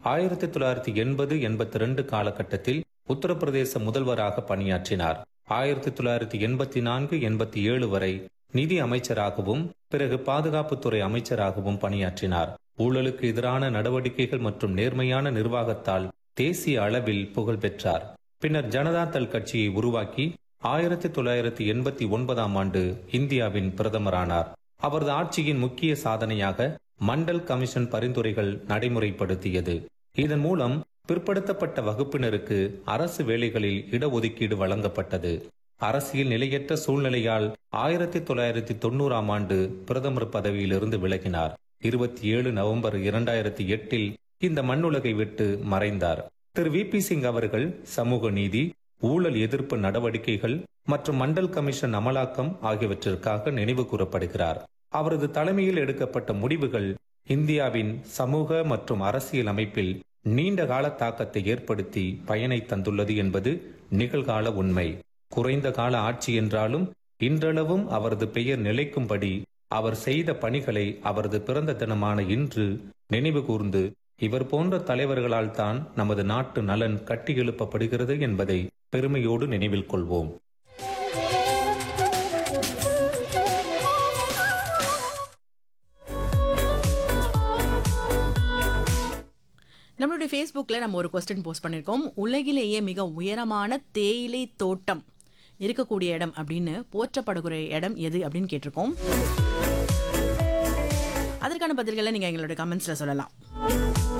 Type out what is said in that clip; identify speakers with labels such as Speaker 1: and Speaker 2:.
Speaker 1: ஆயிரத்தி தொள்ளாயிரத்தி எண்பது எண்பத்தி ரெண்டு காலகட்டத்தில் உத்தரப்பிரதேச முதல்வராக பணியாற்றினார் ஆயிரத்தி தொள்ளாயிரத்தி எண்பத்தி நான்கு எண்பத்தி ஏழு வரை நிதி அமைச்சராகவும் பிறகு பாதுகாப்புத்துறை அமைச்சராகவும் பணியாற்றினார் ஊழலுக்கு எதிரான நடவடிக்கைகள் மற்றும் நேர்மையான நிர்வாகத்தால் தேசிய அளவில் புகழ் பெற்றார் பின்னர் ஜனதாதள் கட்சியை உருவாக்கி ஆயிரத்தி தொள்ளாயிரத்தி எண்பத்தி ஒன்பதாம் ஆண்டு இந்தியாவின் பிரதமரானார் அவரது ஆட்சியின் முக்கிய சாதனையாக மண்டல் கமிஷன் பரிந்துரைகள் நடைமுறைப்படுத்தியது இதன் மூலம் பிற்படுத்தப்பட்ட வகுப்பினருக்கு அரசு வேலைகளில் இடஒதுக்கீடு வழங்கப்பட்டது அரசியல் நிலையற்ற சூழ்நிலையால் ஆயிரத்தி தொள்ளாயிரத்தி தொண்ணூறாம் ஆண்டு பிரதமர் பதவியிலிருந்து விலகினார் இருபத்தி ஏழு நவம்பர் இரண்டாயிரத்தி எட்டில் இந்த மண்ணுலகை விட்டு மறைந்தார் திரு வி பி சிங் அவர்கள் சமூக நீதி ஊழல் எதிர்ப்பு நடவடிக்கைகள் மற்றும் மண்டல் கமிஷன் அமலாக்கம் ஆகியவற்றிற்காக நினைவு கூறப்படுகிறார் அவரது தலைமையில் எடுக்கப்பட்ட முடிவுகள் இந்தியாவின் சமூக மற்றும் அரசியல் அமைப்பில் நீண்ட கால தாக்கத்தை ஏற்படுத்தி பயனை தந்துள்ளது என்பது நிகழ்கால உண்மை குறைந்த கால ஆட்சி என்றாலும் இன்றளவும் அவரது பெயர் நிலைக்கும்படி அவர் செய்த பணிகளை அவரது பிறந்த தினமான இன்று நினைவு கூர்ந்து இவர் போன்ற தலைவர்களால் தான் நமது நாட்டு நலன் கட்டியெழுப்பப்படுகிறது என்பதை பெருமையோடு நினைவில் கொள்வோம்
Speaker 2: நம்மளுடைய ஃபேஸ்புக்கில் நம்ம ஒரு கொஸ்டின் போஸ்ட் பண்ணியிருக்கோம் உலகிலேயே மிக உயரமான தேயிலை தோட்டம் இருக்கக்கூடிய இடம் அப்படின்னு போற்றப்படுகிற இடம் எது அப்படின்னு கேட்டிருக்கோம் அதற்கான பதில்களை நீங்கள் எங்களுடைய கமெண்ட்ஸில் சொல்லலாம்